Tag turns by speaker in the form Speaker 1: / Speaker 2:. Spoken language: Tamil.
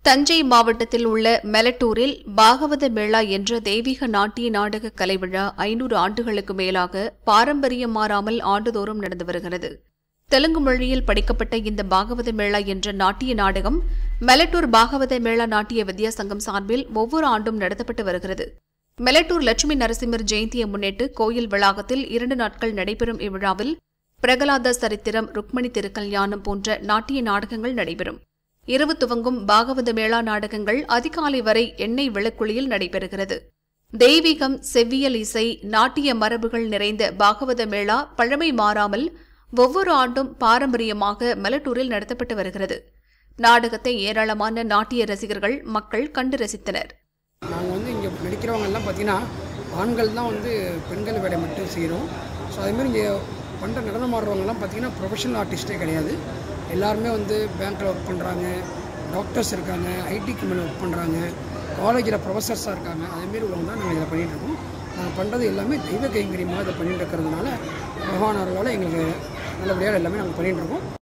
Speaker 1: தஞ்சை மாவட்டத்தில் உள்ள மெலட்டூரில் பாகவத மேளா என்ற தெய்வீக நாட்டிய நாடக கலை விழா ஐநூறு ஆண்டுகளுக்கு மேலாக பாரம்பரியம் மாறாமல் ஆண்டுதோறும் நடந்து வருகிறது தெலுங்கு மொழியில் படிக்கப்பட்ட இந்த பாகவத மேளா என்ற நாட்டிய நாடகம் மெலட்டூர் பாகவத மேளா நாட்டிய வித்யா சங்கம் சார்பில் ஒவ்வொரு ஆண்டும் நடத்தப்பட்டு வருகிறது மெலட்டூர் லட்சுமி நரசிம்மர் ஜெயந்தியை முன்னிட்டு கோயில் வளாகத்தில் இரண்டு நாட்கள் நடைபெறும் இவ்விழாவில் பிரகலாத சரித்திரம் ருக்மணி திருக்கல்யாணம் போன்ற நாட்டிய நாடகங்கள் நடைபெறும் இரவு துவங்கும் பாகவத மேளா நாடகங்கள் அதிகாலை வரை எண்ணெய் விளக்குளியில் நடைபெறுகிறது தெய்வீகம் செவ்வியல் இசை நாட்டிய மரபுகள் நிறைந்த பாகவத மேளா பழமை மாறாமல் ஒவ்வொரு ஆண்டும் பாரம்பரியமாக மெலட்டூரில் நடத்தப்பட்டு வருகிறது நாடகத்தை ஏராளமான நாட்டிய ரசிகர்கள் மக்கள் கண்டு ரசித்தனர்
Speaker 2: நாங்கள் வந்து இங்கே நடிக்கிறவங்க எல்லாம் பார்த்தீங்கன்னா ஆண்கள் தான் வந்து பெண்கள் வேலை மட்டும் செய்கிறோம் ஸோ அதேமாதிரி இங்கே பண்ணுற நடனம் ஆடுறவங்கலாம் பார்த்தீங்கன்னா ப்ரொஃபஷனல் ஆர்டிஸ்ட்டே கிடையாது எல்லாருமே வந்து பேங்க்கில் ஒர்க் பண்ணுறாங்க டாக்டர்ஸ் இருக்காங்க ஐடி கம்பெனியில் ஒர்க் பண்ணுறாங்க காலேஜில் ப்ரொஃபஸர்ஸாக இருக்காங்க அதேமாரி உள்ளவங்க தான் நாங்கள் இதை பண்ணிகிட்டு இருக்கோம் நாங்கள் பண்ணுறது எல்லாமே தெய்வ கைங்கரியமாக இதை பண்ணிட்டு இருக்கிறதுனால பகவான் அருளால் எங்களுக்கு நல்லபடியாக எல்லாமே நாங்கள் பண்ணிகிட்டு இருக்கோம்